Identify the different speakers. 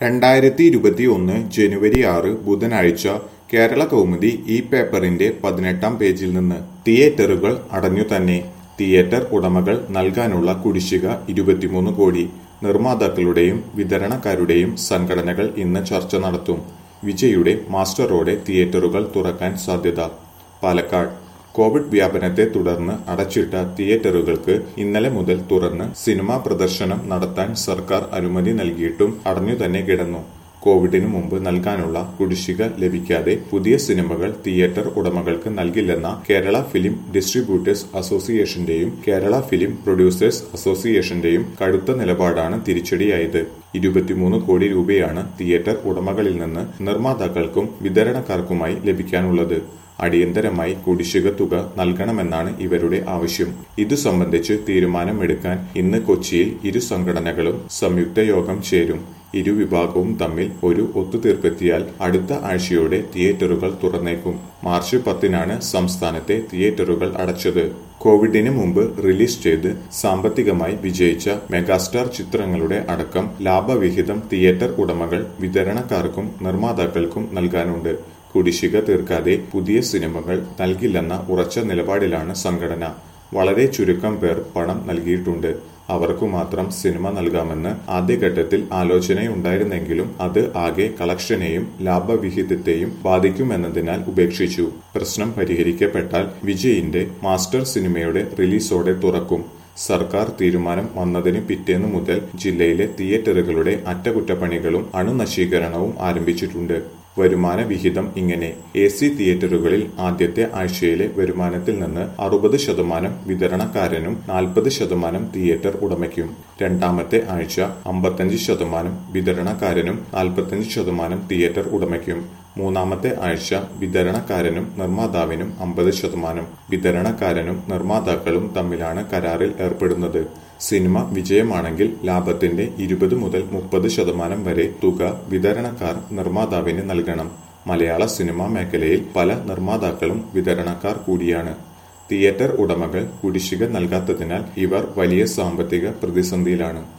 Speaker 1: രണ്ടായിരത്തി ഇരുപത്തി ഒന്ന് ജനുവരി ആറ് ബുധനാഴ്ച കേരള കൗമുദി ഈ പേപ്പറിന്റെ പതിനെട്ടാം പേജിൽ നിന്ന് തിയേറ്ററുകൾ അടഞ്ഞു തന്നെ തിയേറ്റർ ഉടമകൾ നൽകാനുള്ള കുടിശ്ശിക ഇരുപത്തിമൂന്ന് കോടി നിർമ്മാതാക്കളുടെയും വിതരണക്കാരുടെയും സംഘടനകൾ ഇന്ന് ചർച്ച നടത്തും വിജയുടെ മാസ്റ്ററോടെ തിയേറ്ററുകൾ തുറക്കാൻ സാധ്യത പാലക്കാട് കോവിഡ് വ്യാപനത്തെ തുടർന്ന് അടച്ചിട്ട തിയേറ്ററുകൾക്ക് ഇന്നലെ മുതൽ തുറന്ന് സിനിമാ പ്രദർശനം നടത്താൻ സർക്കാർ അനുമതി നൽകിയിട്ടും അടഞ്ഞു തന്നെ കിടന്നു കോവിഡിനു മുമ്പ് നൽകാനുള്ള കുടിശ്ശിക ലഭിക്കാതെ പുതിയ സിനിമകൾ തിയേറ്റർ ഉടമകൾക്ക് നൽകില്ലെന്ന കേരള ഫിലിം ഡിസ്ട്രിബ്യൂട്ടേഴ്സ് അസോസിയേഷന്റെയും കേരള ഫിലിം പ്രൊഡ്യൂസേഴ്സ് അസോസിയേഷന്റെയും കടുത്ത നിലപാടാണ് തിരിച്ചടിയായത് ഇരുപത്തിമൂന്ന് കോടി രൂപയാണ് തിയേറ്റർ ഉടമകളിൽ നിന്ന് നിർമ്മാതാക്കൾക്കും വിതരണക്കാർക്കുമായി ലഭിക്കാനുള്ളത് അടിയന്തരമായി കുടിശ്ശിക തുക നൽകണമെന്നാണ് ഇവരുടെ ആവശ്യം ഇതു സംബന്ധിച്ച് തീരുമാനമെടുക്കാൻ ഇന്ന് കൊച്ചിയിൽ ഇരു സംഘടനകളും സംയുക്ത യോഗം ചേരും ഇരു വിഭാഗവും തമ്മിൽ ഒരു ഒത്തുതീർപ്പെത്തിയാൽ അടുത്ത ആഴ്ചയോടെ തിയേറ്ററുകൾ തുറന്നേക്കും മാർച്ച് പത്തിനാണ് സംസ്ഥാനത്തെ തിയേറ്ററുകൾ അടച്ചത് കോവിഡിന് മുമ്പ് റിലീസ് ചെയ്ത് സാമ്പത്തികമായി വിജയിച്ച മെഗാസ്റ്റാർ ചിത്രങ്ങളുടെ അടക്കം ലാഭവിഹിതം തിയേറ്റർ ഉടമകൾ വിതരണക്കാർക്കും നിർമ്മാതാക്കൾക്കും നൽകാനുണ്ട് കുടിശ്ശിക തീർക്കാതെ പുതിയ സിനിമകൾ നൽകില്ലെന്ന ഉറച്ച നിലപാടിലാണ് സംഘടന വളരെ ചുരുക്കം പേർ പണം നൽകിയിട്ടുണ്ട് അവർക്കു മാത്രം സിനിമ നൽകാമെന്ന് ആദ്യഘട്ടത്തിൽ ആലോചനയുണ്ടായിരുന്നെങ്കിലും അത് ആകെ കളക്ഷനെയും ലാഭവിഹിതത്തെയും ബാധിക്കുമെന്നതിനാൽ ഉപേക്ഷിച്ചു പ്രശ്നം പരിഹരിക്കപ്പെട്ടാൽ വിജയിന്റെ മാസ്റ്റർ സിനിമയുടെ റിലീസോടെ തുറക്കും സർക്കാർ തീരുമാനം വന്നതിന് പിറ്റേന്നു മുതൽ ജില്ലയിലെ തിയേറ്ററുകളുടെ അറ്റകുറ്റപ്പണികളും അണുനശീകരണവും ആരംഭിച്ചിട്ടുണ്ട് വരുമാന വിഹിതം ഇങ്ങനെ എ സി തിയേറ്ററുകളിൽ ആദ്യത്തെ ആഴ്ചയിലെ വരുമാനത്തിൽ നിന്ന് അറുപത് ശതമാനം വിതരണക്കാരനും നാൽപ്പത് ശതമാനം തിയേറ്റർ ഉടമയ്ക്കും രണ്ടാമത്തെ ആഴ്ച അമ്പത്തഞ്ച് ശതമാനം വിതരണക്കാരനും നാൽപ്പത്തഞ്ച് ശതമാനം തിയേറ്റർ ഉടമയ്ക്കും മൂന്നാമത്തെ ആഴ്ച വിതരണക്കാരനും നിർമ്മാതാവിനും അമ്പത് ശതമാനം വിതരണക്കാരനും നിർമ്മാതാക്കളും തമ്മിലാണ് കരാറിൽ ഏർപ്പെടുന്നത് സിനിമ വിജയമാണെങ്കിൽ ലാഭത്തിന്റെ ഇരുപത് മുതൽ മുപ്പത് ശതമാനം വരെ തുക വിതരണക്കാർ നിർമ്മാതാവിന് നൽകണം മലയാള സിനിമാ മേഖലയിൽ പല നിർമ്മാതാക്കളും വിതരണക്കാർ കൂടിയാണ് തിയേറ്റർ ഉടമകൾ കുടിശ്ശിക നൽകാത്തതിനാൽ ഇവർ വലിയ സാമ്പത്തിക പ്രതിസന്ധിയിലാണ്